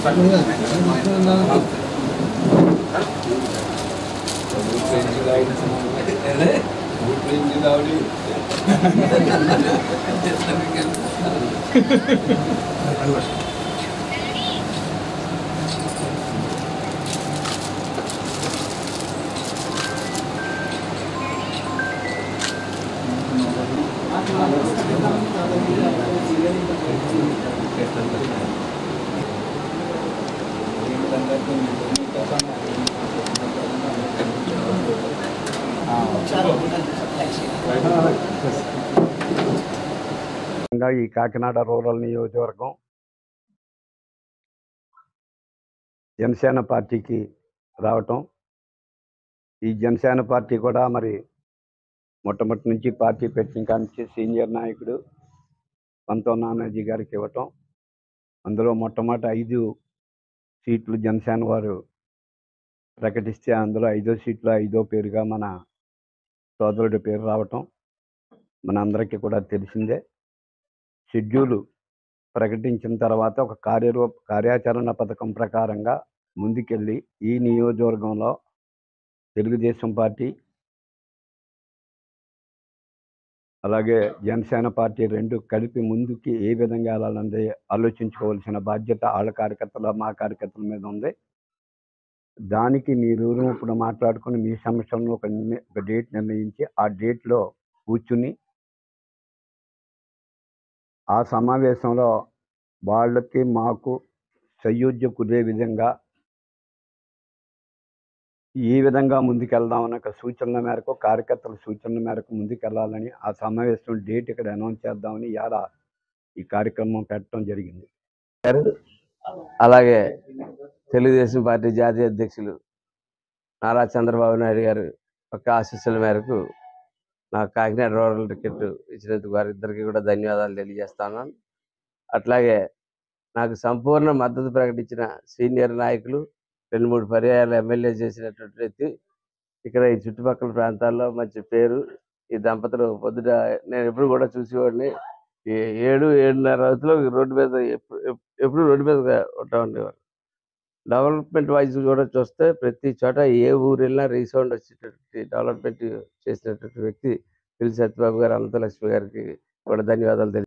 ఇంకా ఈ కాకినాడ రూరల్ నియోజకవర్గం జనసేన పార్టీకి రావటం ఈ జనసేన పార్టీ కూడా మరి మొట్టమొదటి నుంచి పార్టీ పెట్టిన కాడి నుంచి సీనియర్ నాయకుడు పంతో నానాజీ గారికి ఇవ్వటం అందులో మొట్టమొదటి ఐదు సీట్లు జనసేన వారు ప్రకటిస్తే అందులో ఐదో సీట్లో ఐదో పేరుగా మన సోదరుడి పేరు రావటం మన అందరికీ కూడా తెలిసిందే షెడ్యూలు ప్రకటించిన తర్వాత ఒక కార్యరూప కార్యాచరణ పథకం ప్రకారంగా ముందుకెళ్ళి ఈ నియోజకవర్గంలో తెలుగుదేశం పార్టీ అలాగే జనసేన పార్టీ రెండు కలిపి ముందుకి ఏ విధంగా వెళ్ళాలన్నది ఆలోచించుకోవాల్సిన బాధ్యత వాళ్ళ కార్యకర్తల మా కార్యకర్తల మీద ఉంది దానికి మీరు ఇప్పుడు మాట్లాడుకుని మీ సమస్యలను ఒక నిర్ణ- ఒక డేట్ నిర్ణయించి ఆ డేట్లో కూర్చుని ఆ సమావేశంలో వాళ్ళకి మాకు సయోధ్య కుదే విధంగా ఈ విధంగా ముందుకెళ్దామన్న ఒక సూచనల మేరకు కార్యకర్తల సూచనల మేరకు ముందుకెళ్లాలని ఆ సమావేశం డేట్ ఇక్కడ అనౌన్స్ చేద్దామని ఇవాళ ఈ కార్యక్రమం పెట్టడం జరిగింది గారు అలాగే తెలుగుదేశం పార్టీ జాతీయ అధ్యక్షులు నారా చంద్రబాబు నాయుడు గారు యొక్క ఆశీస్సుల మేరకు నాకు కాకినాడ రూరల్ టికెట్ ఇచ్చినందుకు వారిద్దరికీ కూడా ధన్యవాదాలు తెలియజేస్తాను అట్లాగే నాకు సంపూర్ణ మద్దతు ప్రకటించిన సీనియర్ నాయకులు రెండు మూడు పర్యాయాలు ఎమ్మెల్యే చేసినటువంటి వ్యక్తి ఇక్కడ ఈ చుట్టుపక్కల ప్రాంతాల్లో మంచి పేరు ఈ దంపతులు పొద్దుట నేను ఎప్పుడు కూడా చూసేవాడిని ఈ ఏడు ఏడున్నర రోజులు రోడ్డు మీద ఎప్పుడు ఎప్పుడు రోడ్డు మీద ఉంటా ఉండేవారు డెవలప్మెంట్ వైజ్ కూడా చూస్తే ప్రతి చోట ఏ ఊరు వెళ్ళినా రీసౌండ్ వచ్చేటటువంటి డెవలప్మెంట్ చేసినటువంటి వ్యక్తి పిల్లి సత్యబాబు గారు అనంతలక్ష్మి గారికి కూడా ధన్యవాదాలు తెలియ